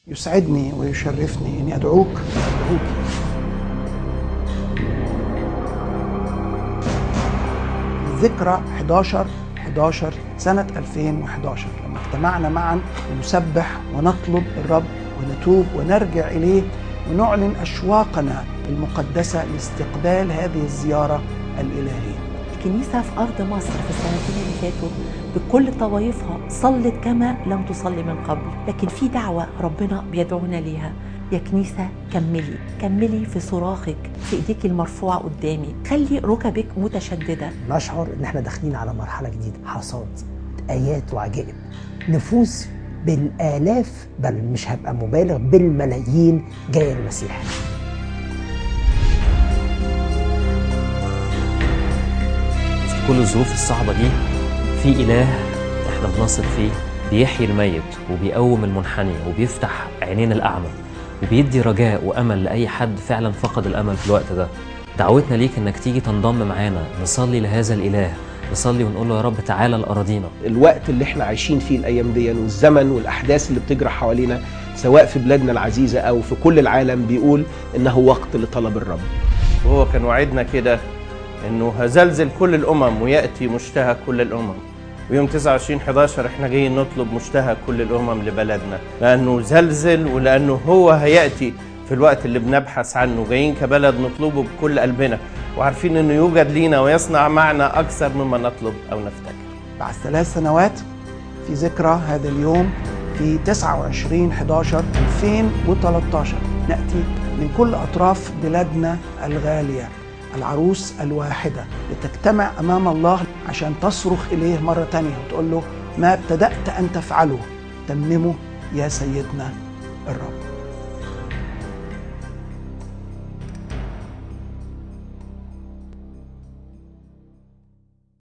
يسعدني ويشرفني اني ادعوك ادعوك ذكرى 11 11 سنة 2011 لما اجتمعنا معا لنسبح ونطلب الرب ونتوب ونرجع إليه ونعلن أشواقنا المقدسة لاستقبال هذه الزيارة الإلهية الكنيسة في أرض مصر في السنتين اللي فاتوا بكل طوائفها صلت كما لم تصلي من قبل لكن في دعوة ربنا بيدعونا ليها يا كنيسة كملي كملي في صراخك في ايديك المرفوعة قدامي خلي ركبك متشددة نشعر ان احنا داخلين على مرحلة جديدة حصاد ايات وعجائب نفوس بالالاف بل مش هبقى مبالغ بالملايين جايه المسيح وسط كل الظروف الصعبة دي في إله إحنا بنثق فيه بيحيي الميت وبيقوم المنحني وبيفتح عينين الأعمى وبيدي رجاء وأمل لأي حد فعلا فقد الأمل في الوقت ده دعوتنا ليك إنك تيجي تنضم معانا نصلي لهذا الإله نصلي ونقول له يا رب تعالى لأراضينا الوقت اللي احنا عايشين فيه الايام دي والزمن والاحداث اللي بتجرى حوالينا سواء في بلادنا العزيزه او في كل العالم بيقول انه وقت لطلب الرب وهو كان وعدنا كده انه هزلزل كل الامم وياتي مشتهى كل الامم ويوم 29 11 احنا جايين نطلب مشتهى كل الامم لبلدنا لانه زلزل ولانه هو هياتي في الوقت اللي بنبحث عنه جايين كبلد نطلبه بكل قلبنا وعارفين انه يوجد لينا ويصنع معنا اكثر مما نطلب او نفتكر بعد ثلاث سنوات في ذكرى هذا اليوم في 29 11 2013 نأتي من كل أطراف بلادنا الغالية العروس الواحدة لتجتمع أمام الله عشان تصرخ إليه مرة تانية وتقول له ما ابتدأت أن تفعله تممه يا سيدنا الرب